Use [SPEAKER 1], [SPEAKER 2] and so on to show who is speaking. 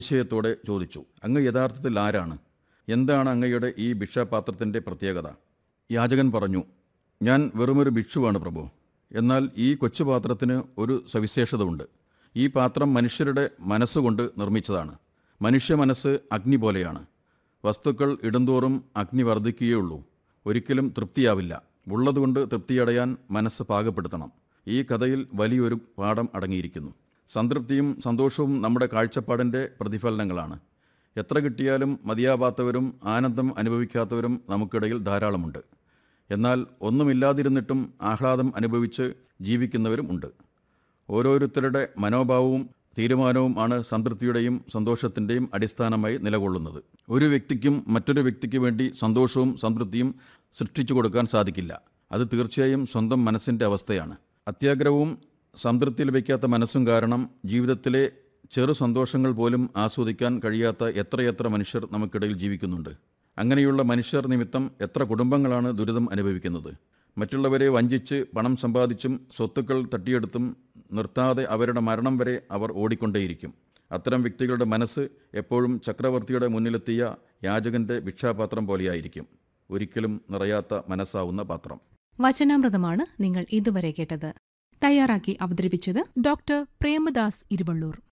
[SPEAKER 1] അതിശയത്തോടെ ചോദിച്ചു അങ്ങ് യഥാർത്ഥത്തിൽ ആരാണ് എന്താണ് അങ്ങയുടെ ഈ ഭിക്ഷാപാത്രത്തിൻ്റെ പ്രത്യേകത യാചകൻ പറഞ്ഞു ഞാൻ വെറുമൊരു ഭിക്ഷുവാണ് പ്രഭു എന്നാൽ ഈ കൊച്ചു പാത്രത്തിന് ഒരു സവിശേഷത ഉണ്ട് ഈ പാത്രം മനുഷ്യരുടെ മനസ്സുകൊണ്ട് നിർമ്മിച്ചതാണ് മനുഷ്യ മനസ്സ് അഗ്നി പോലെയാണ് വസ്തുക്കൾ ഇടുന്തോറും അഗ്നി വർദ്ധിക്കുകയുള്ളൂ ഒരിക്കലും തൃപ്തിയാവില്ല ഉള്ളതുകൊണ്ട് തൃപ്തിയടയാൻ മനസ്സ് പാകപ്പെടുത്തണം ഈ കഥയിൽ വലിയൊരു പാഠം അടങ്ങിയിരിക്കുന്നു സംതൃപ്തിയും സന്തോഷവും നമ്മുടെ കാഴ്ചപ്പാടിൻ്റെ പ്രതിഫലനങ്ങളാണ് എത്ര കിട്ടിയാലും മതിയാവാത്തവരും ആനന്ദം അനുഭവിക്കാത്തവരും നമുക്കിടയിൽ ധാരാളമുണ്ട് എന്നാൽ ഒന്നുമില്ലാതിരുന്നിട്ടും ആഹ്ലാദം അനുഭവിച്ച് ജീവിക്കുന്നവരും ഉണ്ട് ഓരോരുത്തരുടെ മനോഭാവവും തീരുമാനവും ആണ് സംതൃപ്തിയുടെയും സന്തോഷത്തിൻ്റെയും അടിസ്ഥാനമായി നിലകൊള്ളുന്നത് ഒരു വ്യക്തിക്കും മറ്റൊരു വ്യക്തിക്ക് വേണ്ടി സന്തോഷവും സംതൃപ്തിയും സൃഷ്ടിച്ചു കൊടുക്കാൻ സാധിക്കില്ല അത് തീർച്ചയായും സ്വന്തം മനസ്സിൻ്റെ അവസ്ഥയാണ് അത്യാഗ്രഹവും സംതൃപ്തി ലഭിക്കാത്ത മനസ്സും കാരണം ജീവിതത്തിലെ ചെറു സന്തോഷങ്ങൾ പോലും ആസ്വദിക്കാൻ കഴിയാത്ത എത്രയെത്ര മനുഷ്യർ നമുക്കിടയിൽ ജീവിക്കുന്നുണ്ട് അങ്ങനെയുള്ള മനുഷ്യർ നിമിത്തം എത്ര കുടുംബങ്ങളാണ് ദുരിതം അനുഭവിക്കുന്നത് മറ്റുള്ളവരെ വഞ്ചിച്ച് പണം സമ്പാദിച്ചും സ്വത്തുക്കൾ തട്ടിയെടുത്തും നിർത്താതെ അവരുടെ മരണം വരെ അവർ ഓടിക്കൊണ്ടേയിരിക്കും അത്തരം വ്യക്തികളുടെ മനസ്സ് എപ്പോഴും ചക്രവർത്തിയുടെ മുന്നിലെത്തിയ യാചകന്റെ ഭിക്ഷാപാത്രം പോലെയായിരിക്കും ഒരിക്കലും നിറയാത്ത മനസ്സാവുന്ന പാത്രം
[SPEAKER 2] വചനാമൃതമാണ് നിങ്ങൾ ഇതുവരെ കേട്ടത്
[SPEAKER 3] തയ്യാറാക്കി അവതരിപ്പിച്ചത് ഡോക്ടർ പ്രേമദാസ് ഇരുവള്ളൂർ